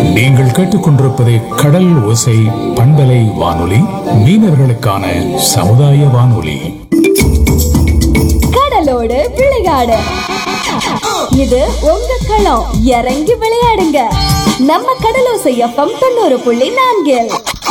நீங்கள் கேட்டுக்கொண்டிருப்பது கடல் ஓசை பண்பலை வானொலி மீனவர்களுக்கான சமுதாய வானொலி கடலோடு விளையாடு இது உங்க களம் இறங்கி விளையாடுங்க நம்ம கடலோசை எஃப்எம் தொண்ணூறு புள்ளி நான்கில்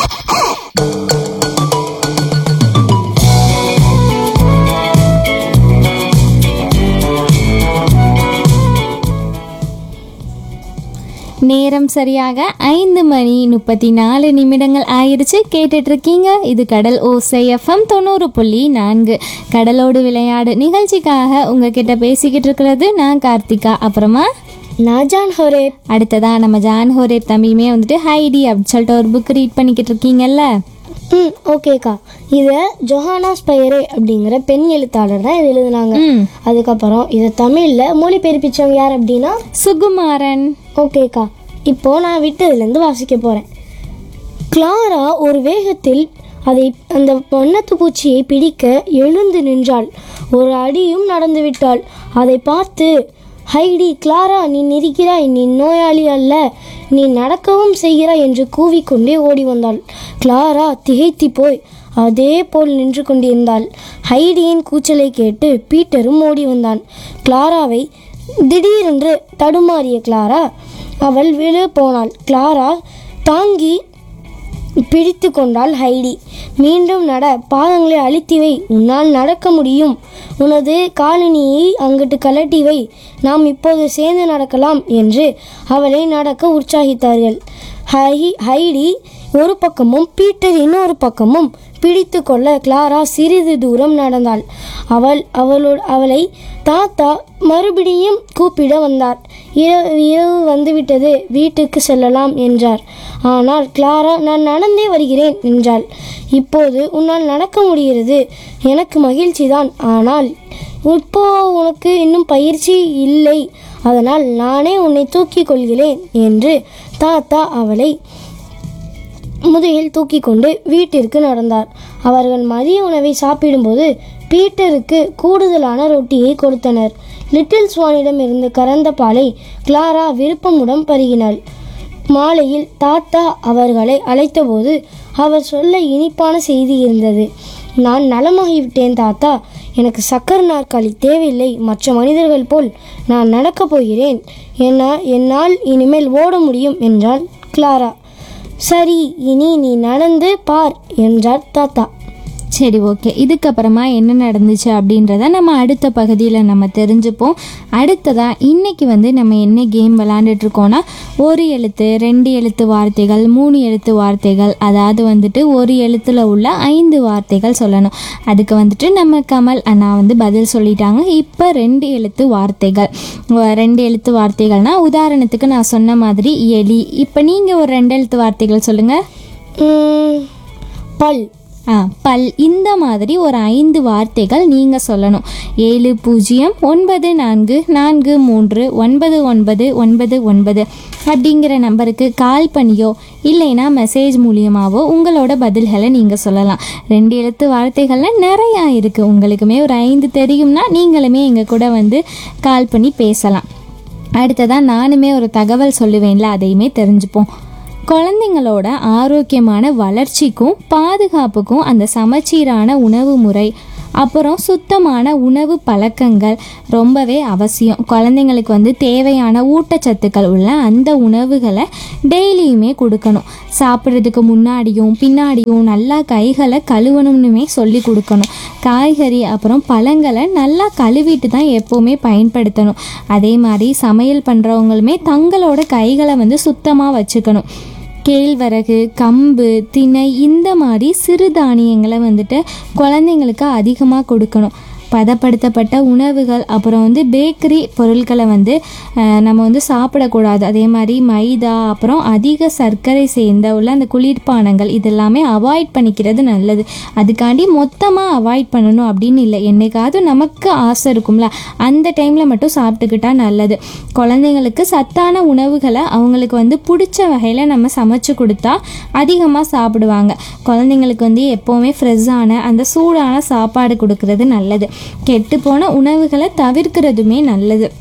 நேரம் சரியாக ஐந்து மணி முப்பத்தி நாலு நிமிடங்கள் ஆயிடுச்சு கேட்டுட்டு இருக்கீங்க இது கடல் ஓசை எஃப்எம் தொண்ணூறு புள்ளி நான்கு கடலோடு விளையாடு நிகழ்ச்சிக்காக உங்ககிட்ட பேசிக்கிட்டு இருக்கிறது நான் கார்த்திகா அப்புறமா நான் ஜான் ஹோரேப் அடுத்ததா நம்ம ஜான் ஹோரேப் தம்பியுமே வந்துட்டு ஹைடி அப்படின்னு சொல்லிட்டு ஒரு புக் ரீட் பண்ணிக்கிட்டு இருக்கீங்கல்ல ம் ஓகேக்கா இதை ஜொஹானா ஸ்பைரே அப்படிங்கிற பெண் எழுத்தாளர் தான் இது எழுதுனாங்க ம் அதுக்கப்புறம் இதை தமிழில் மொழிபெயர்ப்பிச்சவங்க யார் அப்படின்னா சுகுமாரன் ஓகேக்கா இப்போ நான் விட்டதுலேருந்து வாசிக்க போகிறேன் கிளாரா ஒரு வேகத்தில் அதை அந்த வண்ணத்து பூச்சியை பிடிக்க எழுந்து நின்றாள் ஒரு அடியும் நடந்து விட்டாள் அதை பார்த்து ஹைடி கிளாரா நீ நிற்கிறாய் நீ நோயாளி அல்ல நீ நடக்கவும் செய்கிறாய் என்று கூவிக்கொண்டே ஓடி வந்தாள் கிளாரா திகைத்து போய் அதே போல் நின்று கொண்டிருந்தாள் ஹைடியின் கூச்சலை கேட்டு பீட்டரும் ஓடி வந்தான் கிளாராவை திடீரென்று தடுமாறிய கிளாரா அவள் விழ போனாள் கிளாரா தாங்கி பிடித்து கொண்டாள் ஹைடி மீண்டும் நட பாதங்களை அழுத்தி வை உன்னால் நடக்க முடியும் உனது காலணியை அங்கிட்டு கலட்டி வை நாம் இப்போது சேர்ந்து நடக்கலாம் என்று அவளை நடக்க உற்சாகித்தார்கள் ஹை ஹைடி ஒரு பக்கமும் பீட்டர் இன்னொரு பக்கமும் பிடித்து கொள்ள கிளாரா சிறிது தூரம் நடந்தாள் அவள் அவளோட அவளை தாத்தா மறுபடியும் கூப்பிட வந்தார் இரவு இரவு வந்துவிட்டது வீட்டுக்கு செல்லலாம் என்றார் ஆனால் கிளாரா நான் நடந்தே வருகிறேன் என்றாள் இப்போது உன்னால் நடக்க முடிகிறது எனக்கு மகிழ்ச்சிதான் ஆனால் இப்போ உனக்கு இன்னும் பயிற்சி இல்லை அதனால் நானே உன்னை தூக்கிக் கொள்கிறேன் என்று தாத்தா அவளை முதுகில் தூக்கி கொண்டு வீட்டிற்கு நடந்தார் அவர்கள் மதிய உணவை சாப்பிடும்போது பீட்டருக்கு கூடுதலான ரொட்டியை கொடுத்தனர் லிட்டில் ஸ்வானிடம் இருந்து கறந்த பாலை கிளாரா விருப்பமுடன் பருகினாள் மாலையில் தாத்தா அவர்களை அழைத்தபோது அவர் சொல்ல இனிப்பான செய்தி இருந்தது நான் நலமாகிவிட்டேன் தாத்தா எனக்கு சக்கர நாற்காலி தேவையில்லை மற்ற மனிதர்கள் போல் நான் நடக்கப் போகிறேன் என்ன என்னால் இனிமேல் ஓட முடியும் என்றாள் கிளாரா சரி இனி நீ நடந்து பார் என்றார் தாத்தா சரி ஓகே இதுக்கப்புறமா என்ன நடந்துச்சு அப்படின்றத நம்ம அடுத்த பகுதியில் நம்ம தெரிஞ்சுப்போம் அடுத்ததா இன்னைக்கு வந்து நம்ம என்ன கேம் விளாண்டுட்டு இருக்கோம்னா ஒரு எழுத்து ரெண்டு எழுத்து வார்த்தைகள் மூணு எழுத்து வார்த்தைகள் அதாவது வந்துட்டு ஒரு எழுத்துல உள்ள ஐந்து வார்த்தைகள் சொல்லணும் அதுக்கு வந்துட்டு நம்ம கமல் அண்ணா வந்து பதில் சொல்லிட்டாங்க இப்போ ரெண்டு எழுத்து வார்த்தைகள் வ- ரெண்டு எழுத்து வார்த்தைகள்னா உதாரணத்துக்கு நான் சொன்ன மாதிரி எலி இப்போ நீங்கள் ஒரு ரெண்டு எழுத்து வார்த்தைகள் சொல்லுங்கள் உம், பல் ஆ பல் இந்த மாதிரி ஒரு ஐந்து வார்த்தைகள் நீங்கள் சொல்லணும் ஏழு பூஜ்ஜியம் ஒன்பது நான்கு நான்கு மூன்று ஒன்பது ஒன்பது ஒன்பது ஒன்பது அப்படிங்கிற நம்பருக்கு கால் பண்ணியோ இல்லைன்னா மெசேஜ் மூலியமாவோ உங்களோட பதில்களை நீங்கள் சொல்லலாம் ரெண்டு எழுத்து வார்த்தைகள்லாம் நிறையா இருக்குது உங்களுக்குமே ஒரு ஐந்து தெரியும்னா நீங்களுமே எங்கள் கூட வந்து கால் பண்ணி பேசலாம் அடுத்ததாக நானுமே ஒரு தகவல் சொல்லுவேன்ல அதையுமே தெரிஞ்சுப்போம் குழந்தைங்களோட ஆரோக்கியமான வளர்ச்சிக்கும் பாதுகாப்புக்கும் அந்த சமச்சீரான உணவு முறை அப்புறம் சுத்தமான உணவு பழக்கங்கள் ரொம்பவே அவசியம் குழந்தைங்களுக்கு வந்து தேவையான ஊட்டச்சத்துக்கள் உள்ள அந்த உணவுகளை டெய்லியுமே கொடுக்கணும் சாப்பிட்றதுக்கு முன்னாடியும் பின்னாடியும் நல்லா கைகளை கழுவணும்னுமே சொல்லி கொடுக்கணும் காய்கறி அப்புறம் பழங்களை நல்லா கழுவிட்டு தான் எப்போவுமே பயன்படுத்தணும் அதே மாதிரி சமையல் பண்ணுறவங்களுமே தங்களோட கைகளை வந்து சுத்தமாக வச்சுக்கணும் கேழ்வரகு கம்பு திணை இந்த மாதிரி சிறுதானியங்களை வந்துட்டு குழந்தைங்களுக்கு அதிகமாக கொடுக்கணும் பதப்படுத்தப்பட்ட உணவுகள் அப்புறம் வந்து பேக்கரி பொருட்களை வந்து அஹ், நம்ம வந்து சாப்பிடக்கூடாது அதே மாதிரி மைதா அப்புறம் அதிக சர்க்கரை சேர்ந்த உள்ள அந்த குளிர்பானங்கள் இதெல்லாமே அவாய்ட் பண்ணிக்கிறது நல்லது அதுக்காண்டி மொத்தமாக அவாய்ட் பண்ணணும் அப்படின்னு இல்லை என்னைக்காவது நமக்கு ஆசை இருக்கும்ல அந்த டைமில் மட்டும் சாப்பிட்டுக்கிட்டா நல்லது குழந்தைங்களுக்கு சத்தான உணவுகளை அவங்களுக்கு வந்து பிடிச்ச வகையில் நம்ம சமைச்சு கொடுத்தா அதிகமாக சாப்பிடுவாங்க குழந்தைங்களுக்கு வந்து எப்போவுமே ஃப்ரெஷ்ஷான அந்த சூடான சாப்பாடு கொடுக்கறது நல்லது கெட்டுப்போன உணவுகளை தவிர்க்கிறதுமே நல்லது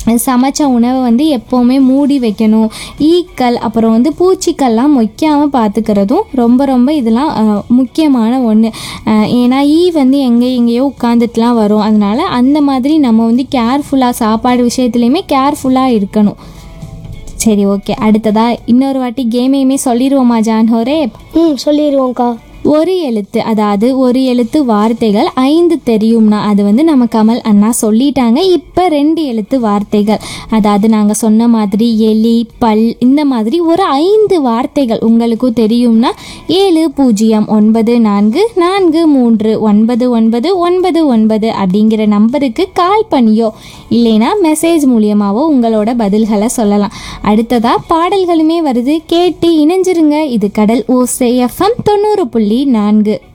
சமைச்ச உணவை வந்து எப்போவுமே மூடி வைக்கணும் ஈக்கள் அப்புறம் வந்து பூச்சிக்கள்லாம் மொய்க்காமல் பார்த்துக்கிறதும் ரொம்ப ரொம்ப இதெல்லாம் அஹ், முக்கியமான ஒன்று ஏன்னா ஈ வந்து எங்கே எங்கேயோ உட்காந்துட்டுலாம் வரும் அதனால அந்த மாதிரி நம்ம வந்து கேர்ஃபுல்லாக சாப்பாடு விஷயத்துலையுமே கேர்ஃபுல்லாக இருக்கணும் சரி ஓகே அடுத்ததா இன்னொரு வாட்டி கேமையுமே சொல்லிடுவோமா ஜான்ஹோரே ம் சொல்லிடுவோம்க்கா ஒரு எழுத்து அதாவது ஒரு எழுத்து வார்த்தைகள் ஐந்து தெரியும்னா அது வந்து நம்ம கமல் அண்ணா சொல்லிட்டாங்க இப்போ ரெண்டு எழுத்து வார்த்தைகள் அதாவது நாங்கள் சொன்ன மாதிரி எலி பல் இந்த மாதிரி ஒரு ஐந்து வார்த்தைகள் உங்களுக்கும் தெரியும்னா ஏழு பூஜ்ஜியம் ஒன்பது நான்கு நான்கு மூன்று ஒன்பது ஒன்பது ஒன்பது ஒன்பது அப்படிங்கிற நம்பருக்கு கால் பண்ணியோ இல்லைனா மெசேஜ் மூலியமாவோ உங்களோட பதில்களை சொல்லலாம் அடுத்ததா பாடல்களுமே வருது கேட்டு இணைஞ்சிருங்க இது கடல் ஓசை எஃப்எம் தொண்ணூறு புள்ளி நான்கு